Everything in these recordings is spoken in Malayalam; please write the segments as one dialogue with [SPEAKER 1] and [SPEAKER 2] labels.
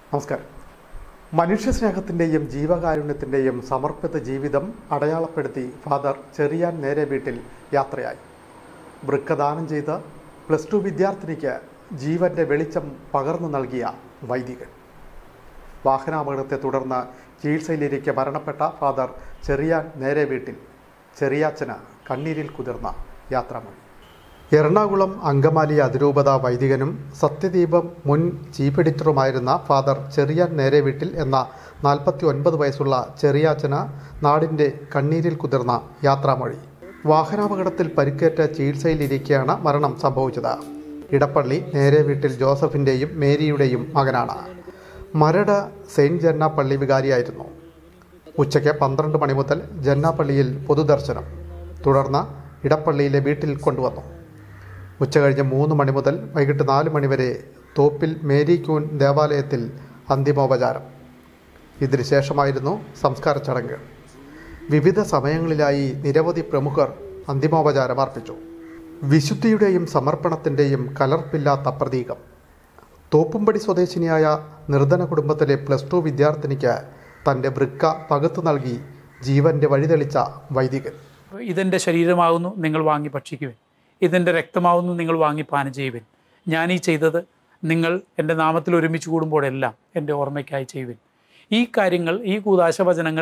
[SPEAKER 1] നമസ്കാരം മനുഷ്യസ്നേഹത്തിൻ്റെയും ജീവകാരുണ്യത്തിൻ്റെയും സമർപ്പിത ജീവിതം അടയാളപ്പെടുത്തി ഫാദർ ചെറിയാൻ നേരെ വീട്ടിൽ യാത്രയായി വൃക്കദാനം ചെയ്ത് പ്ലസ് ടു വിദ്യാർത്ഥിനിക്ക് ജീവന്റെ വെളിച്ചം പകർന്നു നൽകിയ വൈദികൻ വാഹനാപകടത്തെ തുടർന്ന് ചികിത്സയിലിരിക്കെ മരണപ്പെട്ട ഫാദർ ചെറിയാൻ നേരെ വീട്ടിൽ ചെറിയാച്ചന് കണ്ണീരിൽ കുതിർന്ന യാത്രാമൊഴി എറണാകുളം അങ്കമാലി അതിരൂപത വൈദികനും സത്യദീപം മുൻ ചീഫ് എഡിറ്ററുമായിരുന്ന ഫാദർ ചെറിയാൻ നേരെ വീട്ടിൽ എന്ന നാൽപ്പത്തി ഒൻപത് വയസ്സുള്ള ചെറിയാച്ചന് നാടിൻ്റെ കണ്ണീരിൽ കുതിർന്ന യാത്രാമൊഴി വാഹനാപകടത്തിൽ പരിക്കേറ്റ ചികിത്സയിലിരിക്കെയാണ് മരണം സംഭവിച്ചത് ഇടപ്പള്ളി നേരെ വീട്ടിൽ ജോസഫിൻ്റെയും മേരിയുടെയും മകനാണ് മരട് സെയിൻറ്റ് ജന്ന പള്ളി വികാരിയായിരുന്നു ഉച്ചയ്ക്ക് പന്ത്രണ്ട് മണി മുതൽ ജന്നാപ്പള്ളിയിൽ പൊതുദർശനം തുടർന്ന് ഇടപ്പള്ളിയിലെ വീട്ടിൽ കൊണ്ടുവന്നു ഉച്ചകഴിഞ്ഞ് മൂന്ന് മണി മുതൽ വൈകിട്ട് നാല് മണി വരെ തോപ്പിൽ മേരി ക്യൂൻ ദേവാലയത്തിൽ അന്തിമോപചാരം ഇതിനു ശേഷമായിരുന്നു സംസ്കാര ചടങ്ങ് വിവിധ സമയങ്ങളിലായി നിരവധി പ്രമുഖർ അന്തിമോപചാരം അർപ്പിച്ചു വിശുദ്ധിയുടെയും സമർപ്പണത്തിൻ്റെയും കലർപ്പില്ലാത്ത പ്രതീകം തോപ്പുംപടി സ്വദേശിനിയായ നിർധന കുടുംബത്തിലെ പ്ലസ് ടു വിദ്യാർത്ഥിനിക്ക് തൻ്റെ വൃക്ക പകുത്തു നൽകി ജീവന്റെ വഴിതെളിച്ച വൈദികൻ
[SPEAKER 2] ഇതെൻ്റെ ശരീരമാകുന്നു നിങ്ങൾ വാങ്ങി ഭക്ഷിക്കുവിൻ ഇതെൻ്റെ രക്തമാകുന്നു നിങ്ങൾ വാങ്ങി പാനം ചെയ്യുവിൻ ഞാൻ ഈ ചെയ്തത് നിങ്ങൾ എൻ്റെ നാമത്തിൽ ഒരുമിച്ച് കൂടുമ്പോഴെല്ലാം എൻ്റെ ഓർമ്മയ്ക്കായി ചെയ്യുവിൻ ഈ കാര്യങ്ങൾ ഈ കൂതാശ വചനങ്ങൾ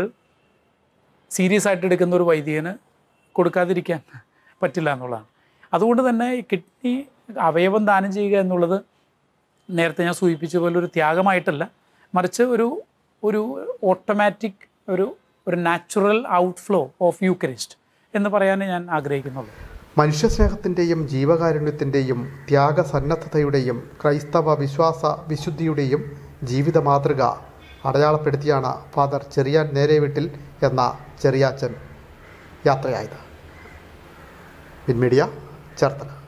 [SPEAKER 2] സീരിയസ് ആയിട്ട് എടുക്കുന്ന ഒരു വൈദികന് കൊടുക്കാതിരിക്കാൻ പറ്റില്ല എന്നുള്ളതാണ് അതുകൊണ്ട് തന്നെ ഈ കിഡ്നി അവയവം ദാനം ചെയ്യുക എന്നുള്ളത് നേരത്തെ ഞാൻ സൂചിപ്പിച്ച പോലെ ഒരു ത്യാഗമായിട്ടല്ല മറിച്ച് ഒരു ഒരു ഓട്ടോമാറ്റിക് ഒരു ഒരു നാച്ചുറൽ ഔട്ട്ഫ്ലോ ഓഫ് യൂക്കരിസ്റ്റ് എന്ന് പറയാനേ ഞാൻ ആഗ്രഹിക്കുന്നുള്ളൂ
[SPEAKER 1] മനുഷ്യസ്നേഹത്തിൻ്റെയും ജീവകാരുണ്യത്തിൻ്റെയും ത്യാഗസന്നദ്ധതയുടെയും ക്രൈസ്തവ വിശ്വാസ വിശുദ്ധിയുടെയും ജീവിത മാതൃക അടയാളപ്പെടുത്തിയാണ് ഫാദർ ചെറിയാൻ നേരെ വീട്ടിൽ എന്ന ചെറിയാച്ചൻ യാത്രയായത് പിൻമീഡിയ ചേർത്തല